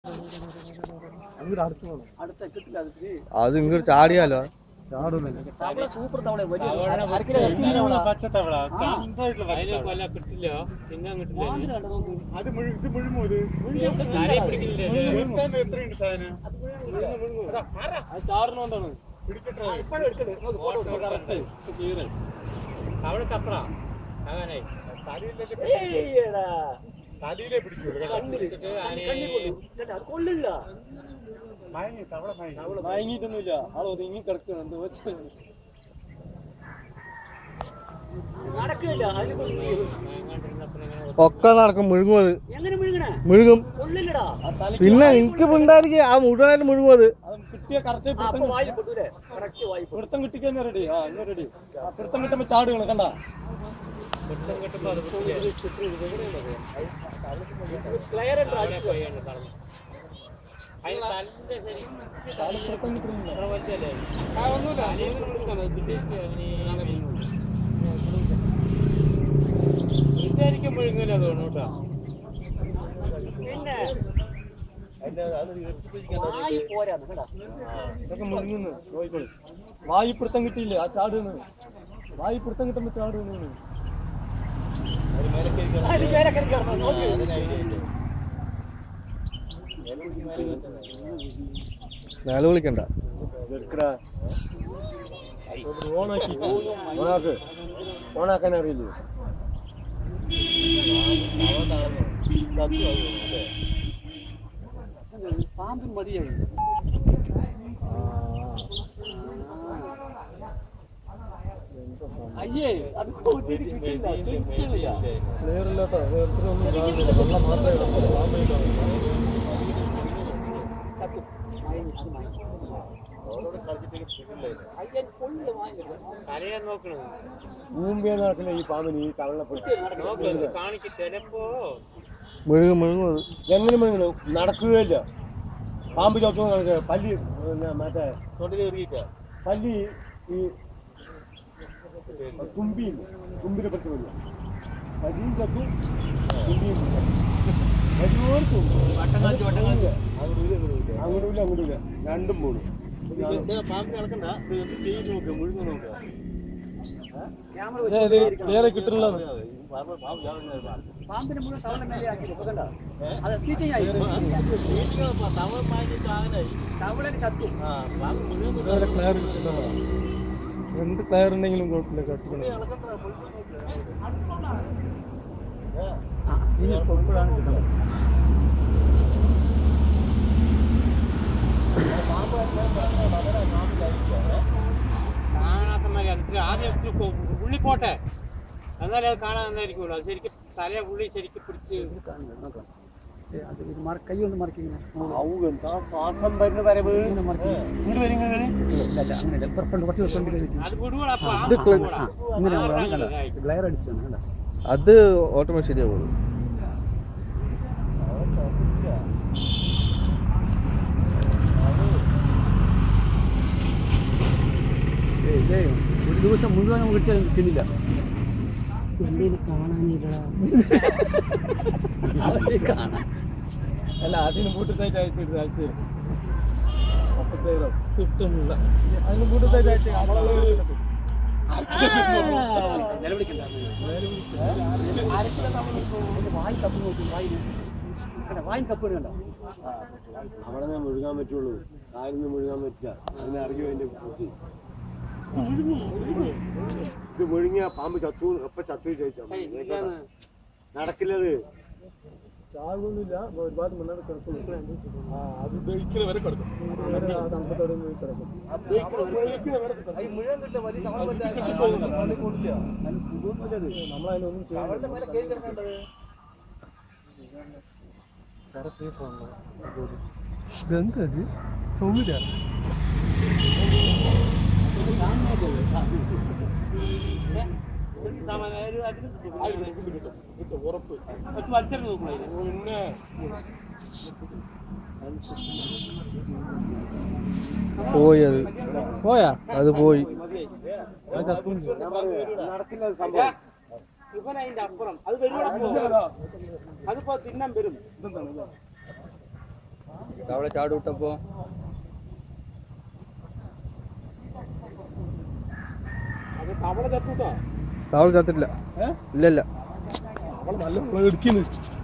അടുത്ത കിട്ടില്ല അതിന് അത് ഇങ്ങോട്ട് ചാടിയാലോ തവള സൂപ്പർ തവള വലിയ അര- അര കിലോ ഇറച്ചി ഇങ്ങനെ തവള. പച്ചത്തവള ആ. അതിന് കൊല്ല കിട്ടില്ല പിന്നെ കിട്ടില്ല മാതിരി കണ്ടോ നോക്ക്. അത് മുഴു ഇത് മുഴുമോ ഇത് മുഴുവൻ ഒക്കെ തലയിൽ തിന്നാതെ. പിടിക്കുന്നില്ലേ എത്രയുണ്ട് സാധനം അത് മുഴുവൻ ഇല്ല. അത് ചാറിനോണ്ടാണ് പിടിക്കട്ടെ ആ, ഇപ്പോഴും എടുക്കട്ടെ. നോക്ക് photo എടുക്ക്. കറക്റ്റ് ക്ലിയർ അവിടെ ചപ്ര അങ്ങനെ തലയിലേക്ക് ഏയ് എടാ. തലയിലേ പിടിക്കുള്ളൂ കേട്ടോ. കണ്ണില്. പിടിച്ചിട്ട് കണ്ണി ആനയെ കൊള്ളും. കേട്ടോ, അത് കൊള്ളില്ല മയങ്ങി തവള മയങ്ങി മയങ്ങിയിട്ടൊന്നുമില്ല ആൾ ഒതുങ്ങി കിടക്കണം എന്താ വെച്ചാൽ നടക്കില്ല അതിന് കൊള്ളില്ല. ഒക്കെ നടക്കും മുഴുകും അത് എങ്ങനെ മുഴുകണേ മുഴുകും കൊള്ളില്ലടാ പിന്നെ എനിക്ക് മിണ്ടായിരിക്കും ആ മുഴുവനായിട്ട് മുഴുകും അത് അത് കിട്ടിയ കറക്റ്റ് ആ, അപ്പൊ വായി പൊട്ടൂലേ കറക്റ്റ് വായി പൊട്ടും പിടുത്തം കിട്ടിക്കാൻ റെഡി ആ ഇന്ന് റെഡി ആ പിടുത്തം കിട്ടുമ്പോ ചാടുകൾ കണ്ട പിടുത്തം കിട്ടുമ്പോ അത് ക്ലിയർ ഉണ്ട് അടിക്കുക. അതിന് തലന്റെ ശരിക്കും ഇത്ര വലിയല്ലേ? ആനയെ പിടിച്ചാണ്. ഇതിലേക്ക് അങ്ങനെ ഇതായിരിക്കും മുഴുങ്ങല തോന്നുന്നു കേട്ടോ പിന്നെ വായി പോരാന്ന് കേട്ടാ ഇതൊക്കെ മുഴുങ്ങുന്നു നോയിക്കോളി വായി പിടുത്തം കിട്ടിയില്ല ആ ചാടുന്നു വായി പിടുത്തം കിട്ടുമ്പോ ചാടുന്നു അതിന് പേരെ കയറി കിടന്നു നോക്ക് മേലെ വിളിക്കണ്ട ഓണാക്കി ഓണാക്ക് ഓണാക്കാൻ അറിയില്ലേ പാമ്പിന് മതിയായി അയ്യേ അത് കൂട്ടിയിട്ട് കിട്ടില്ല കിട്ടില്ല ക്ലിയർ ഇല്ലാട്ടോ ഒന്നും കാണുന്നില്ല വെള്ളം മാത്രമേ കാണുന്നുള്ളൂ. പാമ്പേ കാണുന്നില്ല. ചത്തു മയങ്ങി അത് മയങ്ങി അയ്യൻ കൊള്ളു വാങ്ങില്ല കരയാൻ നോക്കണത് ഭൂമിയെ നടക്കില്ല ഈ പാമ്പിന് ഈ തവളപ്പെട്ട് നോക്കരുത് കാണിക്ക് ചിലപ്പോ മുഴുകും മുഴുകും അത് എങ്ങനെ മുഴുകണം നടക്കുകയില്ല പാമ്പ് ചത്തു നടക്കുക പല്ലി പിന്നെ മറ്റേ തൊട്ടിലേറിയിട്ട് പല്ലി ഈ തുമ്പിയും തുമ്പിനെ പറ്റി വരിക പല്ലിയും ചത്തു തുമ്പിയും എല്ലാവർക്കും വട്ടം കാണിച്ച് വട്ടം കാണിച്ച് അങ്ങോട്ടുമില്ല അങ്ങോട്ടുമില്ല രണ്ടും പോടും പാമ്പ് കളക്കണ്ട ചെയ്ത് നോക്കുക മുഴുവൻ നോക്കുക ക്യാമറ ക്ലിയർ കിട്ടുന്നില്ല പാമ്പിനെ മുഴുവൻ തവള മേലെ ആക്കി ഇപ്പൊ കണ്ട അത് സീറ്റിംഗ് ആയി തവളന് ചത്തു ക്ലിയർ കിട്ടുന്നില്ല എന്ത് ക്ലിയർ ഉണ്ടെങ്കിലും കുഴപ്പമില്ല കട്ടിക്കണം ആ, ഇനി ഇപ്പൊ ഇപ്പോഴാണ് കിട്ടുന്നത് കാണാത്തമാരി അത് ഇത്തിരി ആദ്യം ഇത്തിരി കൊ- ഉള്ളി പോട്ടെ എന്നാലേ അത് കാണാൻ എന്തായിരിക്കുമല്ലോ അത് ശരിക്കും തല ഉള്ളി ശരിക്കും പിടിച്ച് ഇത് കാണുന്നത് നോക്കാം ഏ, അത് ഇത് മറ- കൈ കൊണ്ട് മറിക്കിങ്ങനെ എന്താ ശ്വാസം വരുന്ന വരവ് ഇങ്ങനെ മറിക്കും ഇങ്ങോട്ട് വരും ഇങ്ങനെ വരും ഇല്ല ഇല്ല അങ്ങനെ ഇപ്പുറത്തുണ്ട് കുറച്ച് ദിവസം കൊണ്ട് കഴിക്കും അത് വിടുവാ അപ്പൊ ഇത് ക്ലി- ഇങ്ങനെ ആവുമ്പോഴാണ് കണ്ടോ ഗ്ലെയർ അടിച്ചാണ് കണ്ടോ അത് ഓട്ടോമാറ്റിക് ശരിയാവുള്ളൂ ഏയ് ഏയ് ഒരു ദിവസം മുഴുവൻ നമുക്ക് കിട്ടിയാൽ കിട്ടില്ല എന്തേലും കാണാനില്ലടാ അവരെ കാണാൻ അല്ല അതിന് കൂട്ടത്തായിട്ട് അയച്ചിട്ട് അയച്ചു അപ്പത്തേരോ കിട്ടുന്നില്ല അതിന് കൂട്ടത്തായിട്ട് അയച്ചു നിലവിളിക്കണ്ട വായി കപ്പ് നോക്കി വായി കണ്ട വായി കപ്പ് കണ്ടോ അവിടെ നിന്ന് മുഴുകാൻ പറ്റുള്ളൂ കാലിൽ നിന്ന് മുഴുകാൻ പറ്റില്ല അതിനെ അറിയോ അതിന്റെ ബുദ്ധി ഇത് മുഴുങ്ങിയ പാമ്പ് ചത്തു എപ്പ ചത്തു ചോദിച്ചാ നടക്കില്ലത് ചാകൊന്നുമില്ല ഒരുപാട് മുന്നോട്ട് കിടക്കും അത് ദഹിക്കൽ വരെ കിടക്കും തണുപ്പത്തോടെ കിടക്കും നമ്മളതിനൊന്നും ചെയ്യാൻ ഇതെന്തത് ചുമില്ല ഉറപ്പ് വലിച്ചെറിഞ്ഞ് നോക്കണം പിന്നെ പോയി അത് പോയാ അത് പോയി നടക്കില്ല സംഭവം ഇവൻ അതിന്റെ അപ്പുറം അത് വരുവാ അതിപ്പോ തിന്നാൻ വരും തവള ചാട് വിട്ടപ്പോ അത് തവള ചത്തൂട്ടാ തവള ചത്തിട്ടില്ല ഏ ഇല്ല ഇല്ല തവള നല്ല എടുക്കുന്നു